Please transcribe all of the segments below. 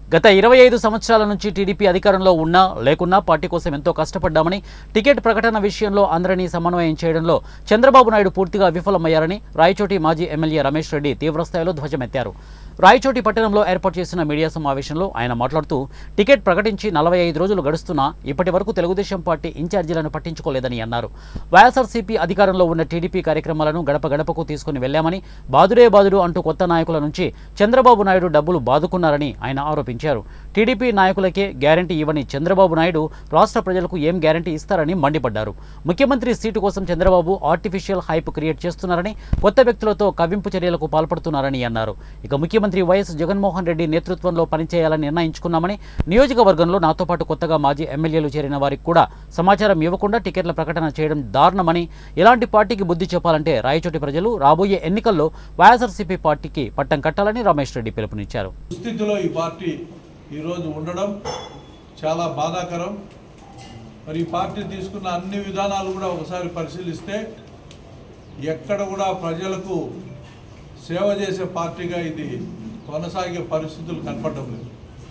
గత ఇరవై ఐదు సంవత్సరాల నుంచి టీడీపీ అధికారంలో ఉన్నా లేకున్నా పార్టీ కోసం ఎంతో కష్టపడ్డామని టికెట్ ప్రకటన విషయంలో అందరినీ సమన్వయం చేయడంలో చంద్రబాబు నాయుడు పూర్తిగా విఫలమయ్యారని రాయచోటి మాజీ ఎమ్మెల్యే రమేష్ రెడ్డి తీవ్రస్థాయిలో ధ్వజమెత్తారు రాయచోటి పట్టణంలో ఏర్పాటు చేసిన మీడియా సమావేశంలో ఆయన మాట్లాడుతూ టికెట్ ప్రకటించి నలభై ఐదు రోజులు గడుస్తున్నా ఇప్పటి వరకు తెలుగుదేశం పార్టీ ఇన్ఛార్జీలను పట్టించుకోలేదని అన్నారు వైఎస్ఆర్సీపీ అధికారంలో ఉన్న టీడీపీ కార్యక్రమాలను గడప గడపకు తీసుకుని వెళ్లామని బాదుడే బాదుడు అంటూ కొత్త నాయకుల నుంచి చంద్రబాబు నాయుడు డబ్బులు బాదుకున్నారని ఆయన ఆరోపించారు టీడీపీ నాయకులకే గ్యారంటీ ఇవ్వని చంద్రబాబు నాయుడు రాష్ట్ర ప్రజలకు ఏం గ్యారంటీ ఇస్తారని మండిపడ్డారు ముఖ్యమంత్రి సీటు కోసం చంద్రబాబు ఆర్టిఫిషియల్ హైప్ క్రియేట్ చేస్తున్నారని కొత్త వ్యక్తులతో కవ్వింపు చర్యలకు పాల్పడుతున్నారని అన్నారు ఇక ముఖ్యమంత్రి వైఎస్ జగన్మోహన్ రెడ్డి నేతృత్వంలో పనిచేయాలని నిర్ణయించుకున్నామని నియోజకవర్గంలో నాతో పాటు కొత్తగా మాజీ ఎమ్మెల్యేలు చేరిన వారికి కూడా సమాచారం ఇవ్వకుండా టికెట్ల ప్రకటన చేయడం దారుణమని ఇలాంటి పార్టీకి బుద్ధి చెప్పాలంటే రాయచోటి ప్రజలు రాబోయే ఎన్నికల్లో వైఎస్ఆర్సీపీ పార్టీకి పట్టం కట్టాలని రమేష్ రెడ్డి పిలుపునిచ్చారు స్థితిలో ఈ పార్టీ ఈరోజు ఉండడం చాలా బాధాకరం మరి ఈ పార్టీ తీసుకున్న అన్ని విధానాలు కూడా ఒకసారి పరిశీలిస్తే ఎక్కడ కూడా ప్రజలకు సేవ చేసే పార్టీగా ఇది కొనసాగే పరిస్థితులు కనపడడం లేదు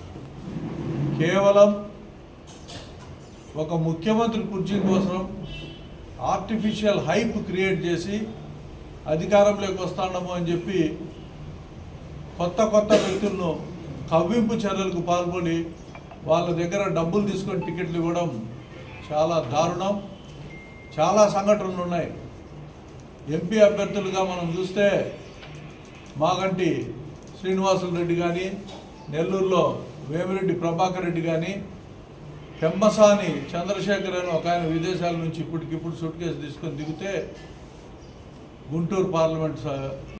కేవలం ఒక ముఖ్యమంత్రి కుర్చీ కోసం ఆర్టిఫిషియల్ హైప్ క్రియేట్ చేసి అధికారంలోకి వస్తాడము అని చెప్పి కొత్త కొత్త వ్యక్తులను కవ్వింపు చర్యలకు పాల్పడి వాళ్ళ దగ్గర డబ్బులు తీసుకొని టికెట్లు ఇవ్వడం చాలా దారుణం చాలా సంఘటనలు ఉన్నాయి ఎంపీ అభ్యర్థులుగా మనం చూస్తే మాగంటి శ్రీనివాసులు రెడ్డి కానీ నెల్లూరులో వేమిరెడ్డి ప్రభాకర్ రెడ్డి కానీ పెమ్మసాని చంద్రశేఖర్ అని ఒక ఆయన విదేశాల నుంచి ఇప్పటికిప్పుడు సూట్ కేసు తీసుకొని దిగితే గుంటూరు పార్లమెంట్ స-